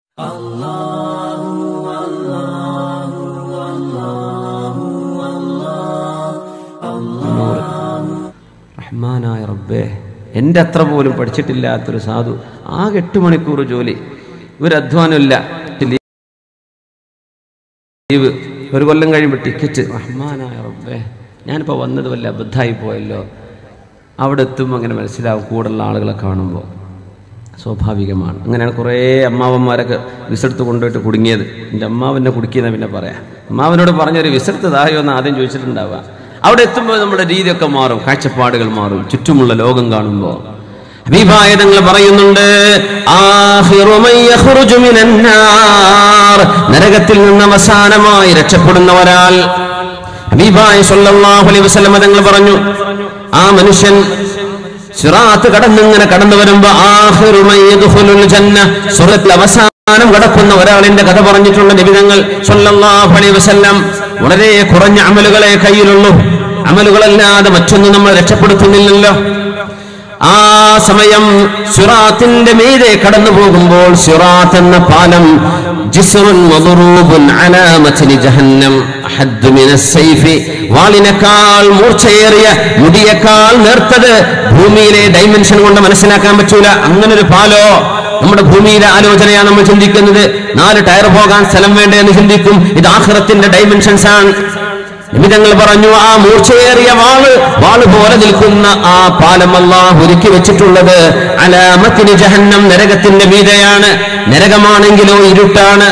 റഹ്മാനായ റബ്ബേ എൻ്റെ അത്ര പോലും പഠിച്ചിട്ടില്ലാത്തൊരു സാധു ആകെ എട്ട് മണിക്കൂർ ജോലി ഒരു അധ്വാനമില്ല ലീവ് ഒരു കൊല്ലം കഴിയുമ്പോൾ ടിക്കറ്റ് റഹ്മാനായ റബ്ബേ ഞാനിപ്പോൾ വന്നത് വല്ല അബദ്ധമായി പോയല്ലോ അവിടെ എത്തുമ്പോൾ അങ്ങനെ മനസ്സിലാവും കൂടുള്ള ആളുകളെ കാണുമ്പോൾ സ്വാഭാവികമാണ് അങ്ങനെയാണ് കുറേ അമ്മാവന്മാരൊക്കെ വിസെടുത്ത് കൊണ്ടുപോയിട്ട് കുടുങ്ങിയത് എൻ്റെ അമ്മാവനെ കുടുക്കിയെന്ന് പിന്നെ പറയാം അമ്മാവനോട് പറഞ്ഞൊരു വിസെടുത്തതായോ എന്ന് ആദ്യം ചോദിച്ചിട്ടുണ്ടാവുക അവിടെ എത്തുമ്പോൾ നമ്മുടെ രീതിയൊക്കെ മാറും കാഴ്ചപ്പാടുകൾ മാറും ചുറ്റുമുള്ള ലോകം കാണുമ്പോൾ ഹബീബായ തങ്ങൾ പറയുന്നുണ്ട് ആഖിറു മൻ യഖ്റുജു മിനൻ നാർ നരകത്തിൽ നിന്ന് അവസാനമായി രക്ഷപ്പെടുന്ന ഒരാൾ ഹബീബായ സല്ലല്ലാഹു അലൈഹി വസല്ലം തങ്ങൾ പറഞ്ഞു ആ മനുഷ്യൻ സിറാത്ത് കടന്നിങ്ങനെ കടന്നു വരുമ്പോ ആഖിറു മൻ യദ്ഖുലുൽ ജന്ന സ്വർഗ്ഗത്തിൽ അവസാനം കടക്കുന്ന ഒരാളിന്റെ കഥ പറഞ്ഞിട്ടുള്ള നിബിതങ്ങൾ സല്ലല്ലാഹു അലൈഹി വസല്ലം വളരെ കുറഞ്ഞ അമലുകളെ കയ്യിലുള്ളൂ അമലുകളല്ലാതെ മറ്റൊന്നും നമ്മൾ രക്ഷപ്പെടുത്തുന്നില്ലല്ലോ ആ സമയം സിറാത്തിന്റെ മീതെ കടന്നു പോകുമ്പോൾ സിറാത്ത് എന്ന പാലം ജിസ്റുൻ മദ്റൂബുൻ അലാ മത്നി ജഹന്നം അഹദ്ദു മിനസ് സൈഫി വാളിനേക്കാൾ മൂർച്ചയേറിയ മുടിയേക്കാൾ നേർത്തത് ഭൂമിയിലെ ഡൈമെൻഷൻ കൊണ്ട് മനസ്സിലാക്കാൻ പറ്റൂല അങ്ങനെ ഒരു പാലോ നമ്മുടെ ഭൂമിയിലെ ആലോചനയാണ് നമ്മൾ ചിന്തിക്കുന്നത് നാല് ടയർ പോകാൻ സ്ഥലം വേണ്ടേ എന്ന് ചിന്തിക്കും ഇത് ആഖിറത്തിന്റെ ഡൈമെൻഷൻസ് ആണ് നിമിതങ്ങൾ പറഞ്ഞു ആ മൂർച്ചയേറിയ വാള് വാള് പോലെ നിൽക്കുന്ന ആ പാലം അള്ളാഹ് ഒരുക്കി വെച്ചിട്ടുള്ളത് അലാമത്തിന് ജഹന്നം നരകത്തിന്റെ മീതയാണ് നരകമാണെങ്കിലോ ഇരുട്ടാണ്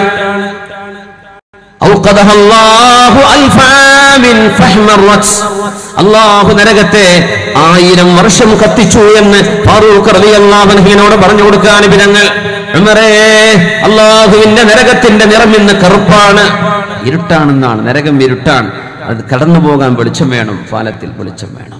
ഔഖദഹ അല്ലാഹു അൽഫ ആമിൻ ഫഹ്മറത്. അള്ളാഹു നരകത്തെ ആയിരം വർഷം കത്തിച്ചു എന്ന് ഫാറൂഖ് റളിയല്ലാഹു അൻഹുവിനോട് പറഞ്ഞു കൊടുക്കാൻ വിധങ്ങൾ ഉമറേ അള്ളാഹുവിന്റെ നരകത്തിന്റെ നിറം ഇന്ന് കറുപ്പാണ് ഇരുട്ടാണെന്നാണ് നരകം ഇരുട്ടാണ് അത് കടന്നു പോകാൻ വെളിച്ചം വേണം പാലത്തിൽ വെളിച്ചം വേണം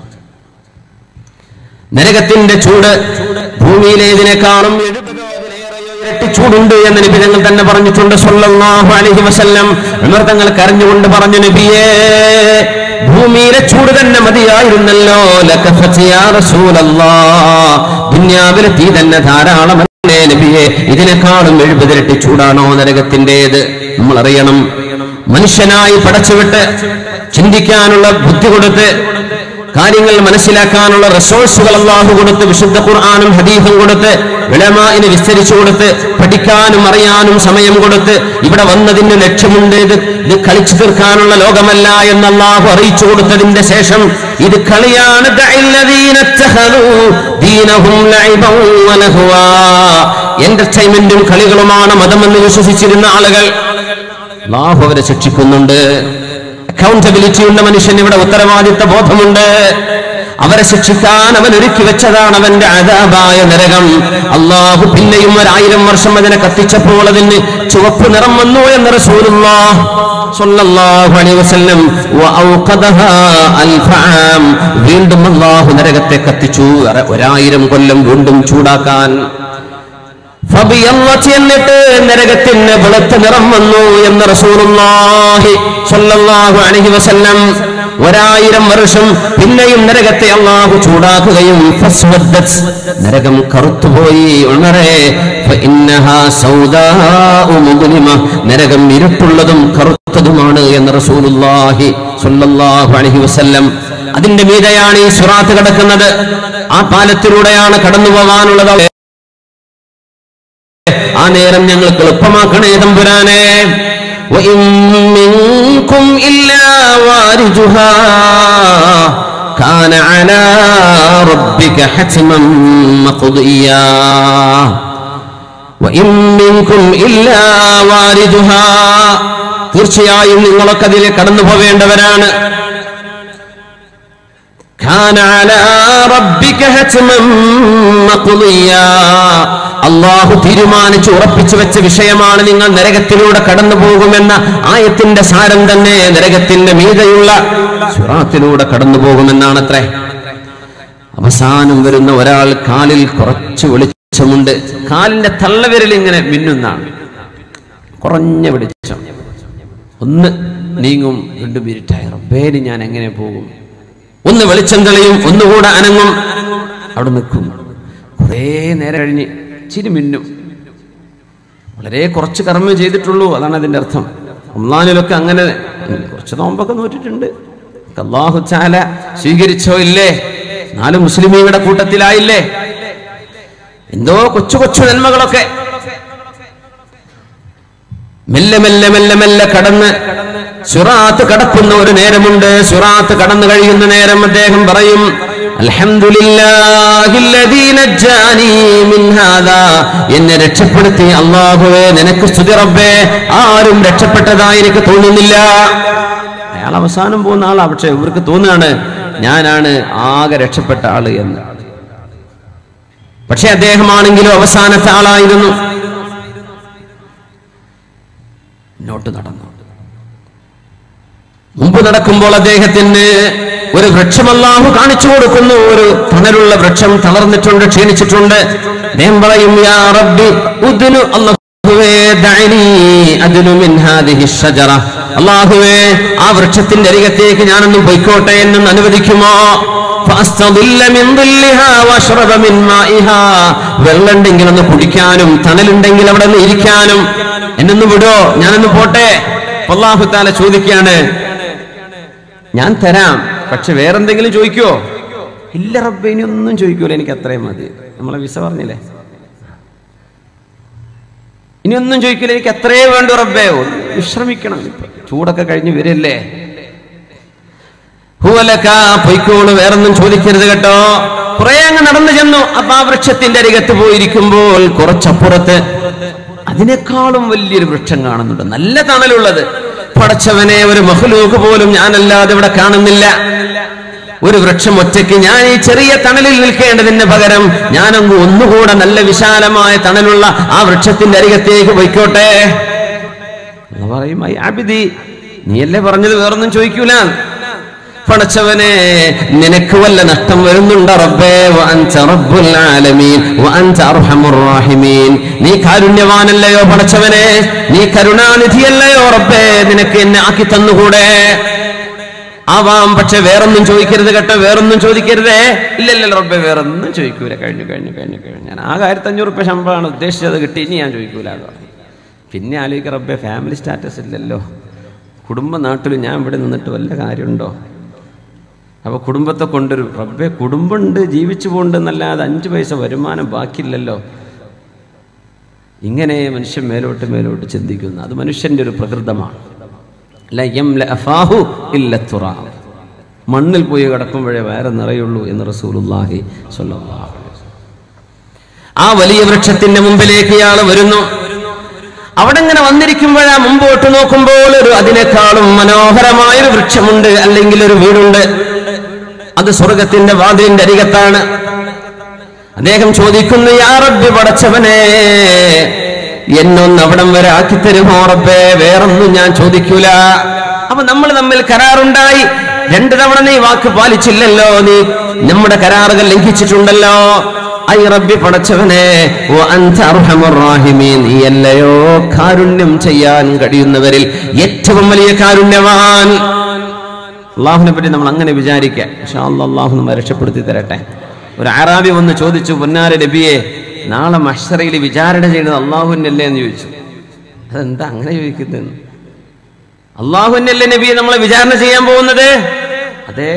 നരകത്തിന്റെ ചൂട് ഭൂമിയിലേതിനേക്കാളും എഴുപതോ അതിലേറെയോ ഇരട്ടി ചൂടുണ്ട് എന്ന് നബി തങ്ങൾ തന്നെ പറഞ്ഞിട്ടുണ്ട് സല്ലല്ലാഹു അലൈഹി വസല്ലം ഉമർ തങ്ങൾ കരഞ്ഞുകൊണ്ട് പറഞ്ഞു നബിയേ ഭൂമിയിലെ ചൂട് തന്നെ മതിയായിരുന്നല്ലോ ലകഫത്ത് യാ റസൂലല്ലാഹ് ദുനിയാവിലെ തീ തന്നെ ധാരാളമല്ലേ നബിയെ ഇതിനേക്കാളും എഴുപതിരട്ടി ചൂടാണോ നരകത്തിൻ്റെത് നമ്മൾ അറിയണം മനുഷ്യനായി പടച്ചുവിട്ട് ചിന്തിക്കാനുള്ള ബുദ്ധി കൊടുത്ത് കാര്യങ്ങൾ മനസ്സിലാക്കാനുള്ള റിസോഴ്സുകൾ അള്ളാഹു കൊടുത്ത് വിശുദ്ധ ഖുർആാനും ഹദീഫും കൊടുത്ത് വിളമായിന് വിസ്തരിച്ചു കൊടുത്ത് പഠിക്കാനും അറിയാനും സമയം കൊടുത്ത് ഇവിടെ വന്നതിന് ലക്ഷ്യമുണ്ട് ഇത് ഇത് കളിച്ചു തീർക്കാനുള്ള ലോകമല്ല എന്ന് അള്ളാഹു അറിയിച്ചു കൊടുത്തതിന്റെ ശേഷം ഇത് കളിയാണ് ദഅല്ലദീന ഇത്തഖദൂ ദീനഹും ലഇബൻ വലഹ്വാ എന്റർടൈൻമെന്റും കളികളുമാണ് മതമെന്ന് വിശ്വസിച്ചിരുന്ന ആളുകൾ അള്ളാഹു അവരെ ശിക്ഷിക്കുന്നുണ്ട് അക്കൗണ്ടബിലിറ്റി ഉള്ള മനുഷ്യൻ ഇവിടെ ഉത്തരവാദിത്ത ബോധമുണ്ട് അവരെ ശിക്ഷിക്കാൻ അവൻ ഒരുക്കി വെച്ചതാണ് അവന്റെ അതാപായ നരകം അള്ളാഹു പിന്നെയും ഒരായിരം വർഷം അതിനെ കത്തിച്ചപ്പോൾ അതിന് ചുവപ്പ് നിറം വന്നു എന്ന് റസൂലുള്ളാഹ് സ്വല്ലല്ലാഹു അലൈഹി വസല്ലം വഔഖദഹാ അൽഫ ആം. വീണ്ടും അള്ളാഹു നരകത്തെ കത്തിച്ചു അറ- ഒരായിരം കൊല്ലം വീണ്ടും ചൂടാക്കാൻ ഫബിയല്ലത്ത് എന്നിട്ട് നരകത്തിന് വെളുത്ത നിറം വന്നു എന്ന് റസൂലുള്ളാഹി സ്വല്ലല്ലാഹു അലൈഹി വസല്ലം ഒരായിരം വർഷം പിന്നെയും നരകത്തെ അള്ളാഹു ചൂടാക്കുകയും ഫസ്വദ്ദത് നരകം കറുത്തുപോയി ഉണരെ ഫഇന്നഹാ സൗദാഉ മുദ്ലിമ നരകം ഇരുട്ടുള്ളതും കറുത്തതുമാണ് എന്ന് റസൂലുള്ളാഹി സ്വല്ലല്ലാഹു അലൈഹി വസല്ലം അതിന്റെ മീതെയാണ് ഈ സുറാത്ത് കിടക്കുന്നത് ആ പാലത്തിലൂടെയാണ് കടന്നു പോകാനുള്ളത് ആ നേരം ഞങ്ങൾക്ക് എളുപ്പമാക്കണേ തമ്പുരാനെ وإن منكم إلا واردها كان على ربك حتما مقضيا وإن منكم إلا واردها തീർച്ചയായും നിങ്ങളൊക്കെ അതിൽ കടന്നു പോവേണ്ടവരാണ് كان على ربك حتما مقضيا അള്ളാഹു തീരുമാനിച്ച് ഉറപ്പിച്ചു വെച്ച വിഷയമാണ് നിങ്ങൾ നരകത്തിലൂടെ കടന്നു പോകുമെന്ന ആയത്തിന്റെ സാരം തന്നെ നരകത്തിന്റെ മീതയുള്ള സുറാത്തിലൂടെ കടന്നു പോകുമെന്നാണ് അത്രേ അവസാനം വരുന്ന ഒരാൾ കാലിൽ കുറച്ച് വെളിച്ചമുണ്ട് കാലിന്റെ തള്ളവിരൽ ഇങ്ങനെ മിന്നുന്നാണ് കുറഞ്ഞ വെളിച്ചം ഒന്ന് നീങ്ങും രണ്ടു മിനിറ്റായി റബ്ബേന് ഞാൻ എങ്ങനെ പോകും ഒന്ന് വെളിച്ചം തെളിയും ഒന്നുകൂടെ അനങ്ങും അവിടെ നിൽക്കും കുറേ നേരം കഴിഞ്ഞ് ചിരി മിന്നും വളരെ കുറച്ച് കർമ്മം ചെയ്തിട്ടുള്ളൂ അതാണ് അതിന്റെ അർത്ഥം റംലാനിലൊക്കെ അങ്ങനെ കുറച്ച് നോമ്പൊക്കെ നോറ്റിട്ടുണ്ട് അള്ളാഹു ചാല സ്വീകരിച്ചോ ഇല്ലേ നാല് മുസ്ലിമീങ്ങളുടെ കൂട്ടത്തിലായില്ലേ എന്തോ കൊച്ചു കൊച്ചു നന്മകളൊക്കെ മെല്ലെ മെല്ലെ മെല്ലെ മെല്ലെ കടന്ന് സുറാത്ത് കടക്കുന്ന ഒരു നേരമുണ്ട് സുറാത്ത് കടന്നു കഴിയുന്ന നേരം അദ്ദേഹം പറയും അൽഹംദുലില്ലാഹില്ലദീ നജ്ജാനീ മിൻ ഹാദാ എന്നെ രക്ഷപ്പെടുത്തി അല്ലാഹുവേ നിനക്ക് സ്തുതി റബ്ബേ ആരും രക്ഷപ്പെട്ടതായി എനിക്ക് തോന്നുന്നില്ല അയാൾ അവസാനം പോകുന്ന ആളാ പക്ഷെ ഇവർക്ക് തോന്നുകയാണ് ഞാനാണ് ആകെ രക്ഷപ്പെട്ട ആള് എന്ന് പക്ഷെ അദ്ദേഹമാണെങ്കിലും അവസാനത്തെ ആളായിരുന്നു മുന്നോട്ട് നടന്നു മുമ്പ് നടക്കുമ്പോൾ അദ്ദേഹത്തിന് ഒരു വൃക്ഷം അല്ലാഹു കാണിച്ചു കൊടുക്കുന്നു ഒരു തണലുള്ള വൃക്ഷം തളർന്നിട്ടുണ്ട് ക്ഷീണിച്ചിട്ടുണ്ട് അദ്ദേഹം പറയും യാ റബ്ബി ഉദ്നു അല്ലാഹുവേ ദഅനി അദ്നു മിൻ ഹാദിഹി ഷജറ അല്ലാഹുവേ ആ വൃക്ഷത്തിന്റെ അരികത്തേക്ക് ഞാനൊന്ന് പൊയ്ക്കോട്ടെ എന്നൊന്ന് അനുവദിക്കുമോ ഫഅസ്തദില്ല മിൻ ദില്ലിഹാ വഅശ്റബ മിൻ മാഇഹാ വെള്ളമുണ്ടെങ്കിൽ ഒന്ന് കുടിക്കാനും തണലുണ്ടെങ്കിൽ അവിടെ ഒന്ന് ഇരിക്കാനും എന്നൊന്ന് വിടോ ഞാനൊന്ന് പോട്ടെ അല്ലാഹു താല ചോദിക്കുകയാണ് ഞാൻ തരാം പക്ഷെ വേറെന്തെങ്കിലും ചോദിക്കുവോ ഇല്ല റബ്ബെ ഇനി ഒന്നും ചോദിക്കൂല എനിക്ക് അത്രയും മതി നമ്മളെ വിസ പറഞ്ഞില്ലേ ഇനി ഒന്നും ചോദിക്കില്ല എനിക്ക് അത്രേ വേണ്ടു റബ്ബേ ഒന്ന് വിശ്രമിക്കണം ഇപ്പൊ ചൂടൊക്കെ കഴിഞ്ഞ് വരില്ലേ ഹൂവലക്ക പൊയ്ക്കോള് വേറൊന്നും ചോദിക്കരുത് കേട്ടോ കുറെ അങ്ങ് നടന്നു ചെന്നു അപ്പൊ ആ വൃക്ഷത്തിന്റെ അരികത്ത് പോയിരിക്കുമ്പോൾ കുറച്ചപ്പുറത്ത് അതിനേക്കാളും വലിയൊരു വൃക്ഷം കാണുന്നുണ്ട് നല്ല തണലുള്ളത് പടച്ചവനെ ഒരു മഹ്ലൂക്ക് പോലും ഞാനല്ലാതെ ഇവിടെ കാണുന്നില്ല ഒരു വൃക്ഷം ഒറ്റയ്ക്ക് ഞാൻ ഈ ചെറിയ തണലിൽ നിൽക്കേണ്ടതിന് പകരം ഞാനങ്ങ് ഒന്നുകൂടെ നല്ല വിശാലമായ തണലുള്ള ആ വൃക്ഷത്തിന്റെ അരികത്തേക്ക് പോയിക്കോട്ടെ എന്ന് പറയും "ഐ ആബിദി നീയല്ലേ പറഞ്ഞത് വേറൊന്നും ചോദിക്കൂല പടച്ചവനെ നിനക്ക് വല്ല നഷ്ടം വരുന്നുണ്ടോ റബ്ബേ വഅൻത റബ്ബുൽ ആലമീൻ വഅൻത അർഹമുർ റഹീമീൻ നീ കാരുണ്യവാനല്ലയോ പടച്ചവനെ നീ കരുണാനിധിയല്ലയോ റബ്ബേ നിനക്ക് എന്നെ ആക്കി തന്നുകൂടെ ആവാം പക്ഷെ വേറൊന്നും ചോദിക്കരുത് കേട്ടോ വേറൊന്നും ചോദിക്കരുതേ ഇല്ലല്ലോ റബ്ബെ വേറൊന്നും ചോദിക്കൂല കഴിഞ്ഞു കഴിഞ്ഞു കഴിഞ്ഞു കഴിഞ്ഞു ഞാൻ ആകെ ആയിരത്തി അഞ്ഞൂറ് റുപ്യ ശമ്പളമാണ് ഉദ്ദേശിച്ചത് കിട്ടി ഇനി ഞാൻ ചോദിക്കൂല എന്ന് പറഞ്ഞു. പിന്നെ ആലോചിക്കുക റബ്ബെ ഫാമിലി സ്റ്റാറ്റസ് ഇല്ലല്ലോ കുടുംബ നാട്ടിൽ ഞാൻ ഇവിടെ നിന്നിട്ട് വല്ല കാര്യമുണ്ടോ അപ്പോൾ കുടുംബത്തെ കൊണ്ടൊരു റബ്ബെ കുടുംബമുണ്ട് ജീവിച്ചു പോകുന്നുണ്ടെന്നല്ലാതെ അഞ്ച് പൈസ വരുമാനം ബാക്കിയില്ലല്ലോ ഇങ്ങനെ മനുഷ്യൻ മേലോട്ട് മേലോട്ട് ചിന്തിക്കുന്നു അത് മനുഷ്യന്റെ ഒരു പ്രകൃതമാണ് ല യംല അഫാഹു ഇല്ല തുറാബ്. മണ്ണിൽ പോയി കിടക്കുമ്പോഴേ വേറെ നിറയുള്ളൂ എന്ന് റസൂലുള്ളാഹി സ്വല്ലല്ലാഹു അലൈഹി വസല്ലം. ആ വലിയ വൃക്ഷത്തിന്റെ മുമ്പിലേക്ക് ഇയാൾ വരുന്നു അവിടെ ഇങ്ങനെ വന്നിരിക്കുമ്പോഴാ മുമ്പോട്ട് നോക്കുമ്പോൾ ഒരു അതിനേക്കാളും മനോഹരമായൊരു വൃക്ഷമുണ്ട് അല്ലെങ്കിൽ ഒരു വീടുണ്ട് അത് സ്വർഗത്തിന്റെ വാതിലിന്റെ അരികത്താണ് അദ്ദേഹം ചോദിക്കുന്നു യാ റബ്ബി പടച്ചവനെ എന്നൊന്ന് അവിടം വരെ ആക്കി തരുമോ റബ്ബേ വേറൊന്നും ഞാൻ ചോദിക്കൂല അപ്പൊ നമ്മൾ തമ്മിൽ കരാറുണ്ടായി രണ്ടു തവണ നീ വാക്ക് പാലിച്ചില്ലല്ലോ നീ നമ്മുടെ കരാറുകൾ ലംഘിച്ചിട്ടുണ്ടല്ലോ ഐ റബ്ബി പടച്ചവനെ ഓ അൻത അർഹമുർ റാഹിമീൻ നീയല്ലയോ കാരുണ്യം ചെയ്യാൻ കഴിയുന്നവരിൽ ഏറ്റവും വലിയ കാരുണ്യവാൻ അള്ളാഹുവിനെ പറ്റി നമ്മൾ അങ്ങനെ വിചാരിക്കുക പക്ഷെ അള്ളാഹു നമ്മെ രക്ഷപ്പെടുത്തി തരട്ടെ ഒരു ആറാബി വന്ന് ചോദിച്ചു പൊന്നാര നബിയെ നാളെ മഷറയിൽ വിചാരണ ചെയ്യുന്നത് അള്ളാഹുവിനല്ലേ എന്ന് ചോദിച്ചു അതെന്താ അങ്ങനെ ചോദിക്കുന്നത് അള്ളാഹുവിനല്ലേ നബിയെ നമ്മളെ വിചാരണ ചെയ്യാൻ പോകുന്നത് അതെ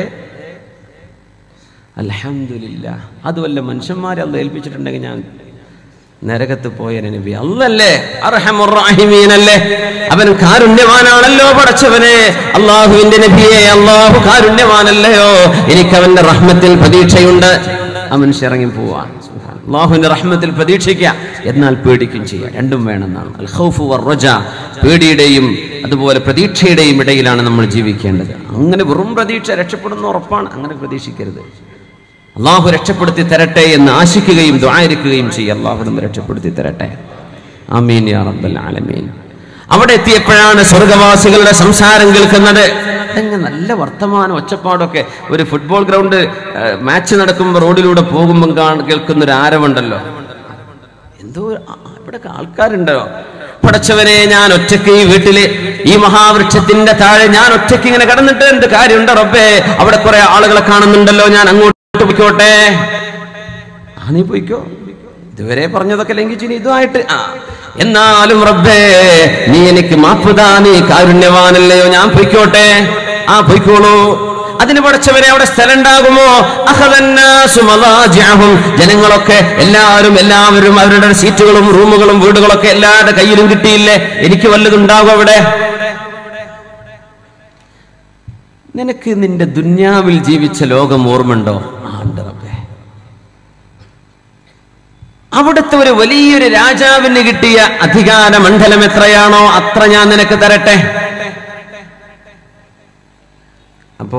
അൽഹംദുലില്ല അത് വല്ല മനുഷ്യന്മാരെ അല്ല ഏൽപ്പിച്ചിട്ടുണ്ടെങ്കിൽ ഞാൻ നരകത്ത് പോയ നബി അല്ലല്ലേ അർഹമുറാഹിമീനല്ലേ അവൻ കാരുണ്യവാനാണല്ലോ പടച്ചവനെ അള്ളാഹുവിന്റെ നബിയെ അള്ളാഹു കാരുണ്യവാനല്ലയോ എനിക്ക് അവന്റെ റഹ്മത്തിൽ പ്രതീക്ഷയുണ്ട് ആ മനുഷ്യ ഇറങ്ങി പോവാൻ അള്ളാഹുവിന്റെ റഹ്മത്തിൽ പ്രതീക്ഷിക്കുക എന്നാൽ പേടിക്കും ചെയ്യുക രണ്ടും വേണമെന്നാണ് അൽ ഖൗഫു വർ റജ പേടിയുടെയും അതുപോലെ പ്രതീക്ഷയുടെയും ഇടയിലാണ് നമ്മൾ ജീവിക്കേണ്ടത് അങ്ങനെ വെറും പ്രതീക്ഷ രക്ഷപ്പെടുന്ന ഉറപ്പാണ് അങ്ങനെ പ്രതീക്ഷിക്കരുത് അള്ളാഹു രക്ഷപ്പെടുത്തി തരട്ടെ എന്ന് ആശിക്കുകയും ദ്വാരിക്കുകയും ചെയ്യും അള്ളാഹു നമ്മെ രക്ഷപ്പെടുത്തി തരട്ടെ ആമീൻ യാ റബ്ബൽ ആലമീൻ അവിടെ എത്തിയപ്പോഴാണ് സ്വർഗവാസികളുടെ സംസാരം കേൾക്കുന്നത് അതങ്ങ് നല്ല വർത്തമാനം ഒച്ചപ്പാടൊക്കെ ഒരു ഫുട്ബോൾ ഗ്രൗണ്ട് മാച്ച് നടക്കുമ്പോൾ റോഡിലൂടെ പോകുമ്പോൾ കാണ- കേൾക്കുന്ന ഒരു ആരവുണ്ടല്ലോ എന്തോ ആ- ഇവിടെ ആൾക്കാരുണ്ടോ പടച്ചവനെ ഞാൻ ഒറ്റയ്ക്ക് ഈ വീട്ടില് ഈ മഹാവൃക്ഷത്തിന്റെ താഴെ ഞാൻ ഒറ്റയ്ക്ക് ഇങ്ങനെ കടന്നിട്ട് എന്ത് കാര്യമുണ്ട് റബ്ബേ അവിടെ കുറെ ആളുകളെ കാണുന്നുണ്ടല്ലോ ഞാൻ അങ്ങോട്ട് പോയിക്കോട്ടെ ആ നീ പോയിക്കോ ഇതുവരെ പറഞ്ഞതൊക്കെ ലംഘിച്ചു ഇനി ഇതുമായിട്ട് ആ എന്നാലും റബ്ബേ നീ എനിക്ക് മാപ്പുതാ നീ കാരുണ്യവാനല്ലയോ ഞാൻ പൊയ്ക്കോട്ടെ ആ പൊയ്ക്കോളൂ അതിന് പഠിച്ചവരെ അവിടെ സ്ഥലം ഉണ്ടാകുമോ അഹദന്നാസു മളാജിഅഹും. ജനങ്ങളൊക്കെ എല്ലാവരും എല്ലാവരും അവരുടെ സീറ്റുകളും റൂമുകളും വീടുകളൊക്കെ എല്ലാവരുടെ കയ്യിലും കിട്ടിയില്ലേ എനിക്ക് വല്ലതുണ്ടാകും അവിടെ നിനക്ക് നിന്റെ ദുന്യാവിൽ ജീവിച്ച ലോകം ഓർമ്മയുണ്ടോ ആ, ഉണ്ട് റബ്ബേ അവിടുത്തെ ഒരു വലിയൊരു രാജാവിന് കിട്ടിയ അധികാര മണ്ഡലം എത്രയാണോ അത്ര ഞാൻ നിനക്ക് തരട്ടെ അപ്പോ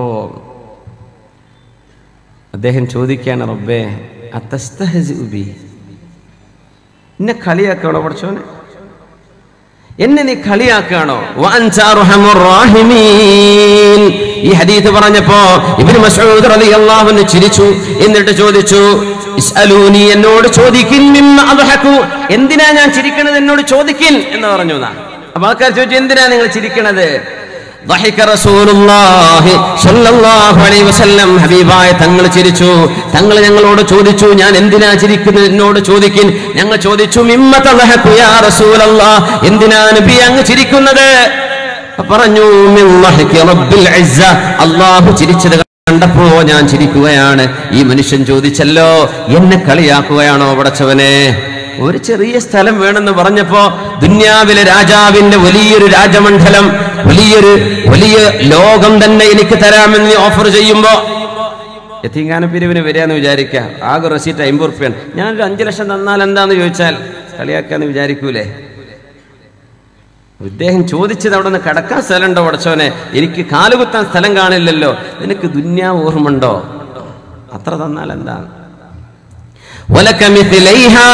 അദ്ദേഹം ചോദിക്കാണ് റബ്ബേ അത്തസ്തഹസിഉ ബി എന്നെ കളിയാക്കണോ പഠിച്ചോനെ എന്നെ നീ കളിയാക്കുകയാണോ വഅൻത അർഹമുർ റാഹിമീൻ. ഈ ഹദീസ് പറഞ്ഞപ്പോ ഇബ്നു മസ്ഊദ് റളിയല്ലാഹു അൻഹു ചിരിച്ചു എന്നിട്ട് ചോദിച്ചു ഇസ്അലൂനി എന്നോട് ചോദിക്കിൻ മിമ്മ അദ്ഹകു എന്തിനാ ഞാൻ ചിരിക്കണത് എന്നോട് ചോദിക്കിൻ എന്ന് പറഞ്ഞു എന്നാ അപ്പൊ ആൾക്കാർ ചോദിച്ചു എന്തിനാ നിങ്ങൾ ചിരിക്കണത് ضحك رسول الله صلى الله عليه وسلم ഹബീബായ തങ്ങൾ ചിരിച്ചു തങ്ങൾ ഞങ്ങളോട് ചോദിച്ചു ഞാൻ എന്തിനാ ചിരിക്കുന്നത് എന്നോട് ചോദിക്കിൻ ഞങ്ങൾ ചോദിച്ചു മിമ്മ തളഹഖു യാ റസൂലല്ലാഹ് എന്തിനാ നബി അങ്ങ് ചിരിക്കുന്നത് അപ്പൊ പറഞ്ഞു മിൻ ളഹ്കി റബ്ബിൽ ഇസ്സ അല്ലാഹു ചിരിച്ചത് കണ്ടപ്പോ ഞാൻ ചിരിക്കുകയാണ് ഈ മനുഷ്യൻ ചോദിച്ചല്ലോ എന്നെ കളിയാക്കുകയാണോ പടച്ചവനെ ഒരു ചെറിയ സ്ഥലം വേണമെന്ന് പറഞ്ഞപ്പോ ദുന്യാവിലെ രാജാവിന്റെ വലിയൊരു രാജമണ്ഡലം വലിയൊരു വലിയ ലോകം തന്നെ എനിക്ക് തരാമെന്ന് നീ ഓഫർ ചെയ്യുമ്പോ എത്തിങ്കാന പിരിവിന് വരികയെന്ന് വിചാരിക്കുക ആകെ റെസീറ്റ് അമ്പത് റുപ്യാണ് ഞാനൊരു അഞ്ചു ലക്ഷം തന്നാൽ എന്താന്ന് ചോദിച്ചാൽ കളിയാക്കാന്ന് വിചാരിക്കൂലേ ഇദ്ദേഹം ചോദിച്ചത് അവിടെ നിന്ന് കിടക്കാൻ സ്ഥലമുണ്ടോ പടച്ചോനെ എനിക്ക് കാലുകുത്താൻ സ്ഥലം കാണില്ലല്ലോ നിനക്ക് ദുന്യാവ് ഓർമ്മണ്ടോ അത്ര തന്നാൽ എന്താണ് വലക മിഥിലൈഹാ.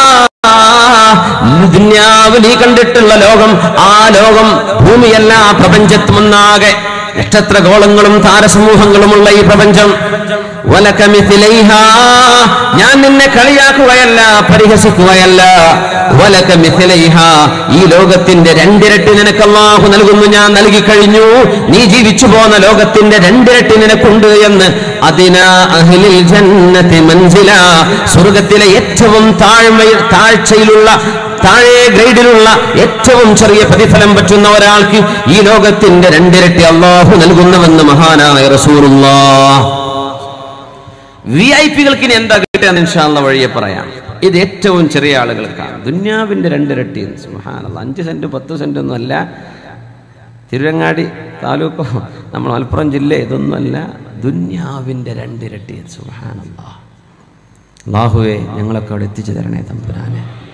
ദുന്യാവ് നീ കണ്ടിട്ടുള്ള ലോകം ആ ലോകം ഭൂമിയല്ല പ്രപഞ്ചത്തും ഒന്നാകെ നക്ഷത്രഗോളങ്ങളും താരസമൂഹങ്ങളുമുള്ള ഈ പ്രപഞ്ചം വലക മിഥിലൈഹാ. ഞാൻ നിന്നെ കളിയാക്കുകയല്ല പരിഹസിക്കുകയല്ല വലക മിഥിലൈഹാ. ഈ ലോകത്തിന്റെ രണ്ടിരട്ടി നിനക്ക് അള്ളാഹു നൽകുന്നു ഞാൻ നൽകി കഴിഞ്ഞു നീ ജീവിച്ചു പോന്ന ലോകത്തിന്റെ രണ്ടിരട്ടി നിനക്കുണ്ട് എന്ന് അതിനാ അഹ്ലിൽ ജന്നതി മൻസില സ്വർഗത്തിലെ ഏറ്റവും താഴ്മ താഴ്ചയിലുള്ള താഴെ ഗ്രേഡിലുള്ള ഏറ്റവും ചെറിയ പ്രതിഫലം പറ്റുന്ന ഒരാൾക്ക് ഈ ലോകത്തിന്റെ രണ്ടിരട്ടി അള്ളാഹു നൽകുന്നുവെന്ന് മഹാനായ റസൂലുള്ളാഹ് വി ഐ പികൾക്ക് ഇനി എന്താ കിട്ടുക ഇൻഷാള്ള വഴിയെ പറയാം ഇത് ഏറ്റവും ചെറിയ ആളുകൾക്കാണ് ദുന്യാവിന്റെ രണ്ടിരട്ടി സുബ്ഹാനല്ലാഹ് അഞ്ച് സെന്റ് പത്ത് സെന്റ് ഒന്നും അല്ല തിരുവങ്ങാടി താലൂക്കോ നമ്മൾ മലപ്പുറം ജില്ല ഇതൊന്നുമല്ല ദുന്യാവിന്റെ രണ്ടിരട്ടി സുബ്ഹാനല്ലാഹ് അള്ളാഹുവെ ഞങ്ങളൊക്കെ അവിടെ എത്തിച്ചു തരണേ തമ്പുരാനെ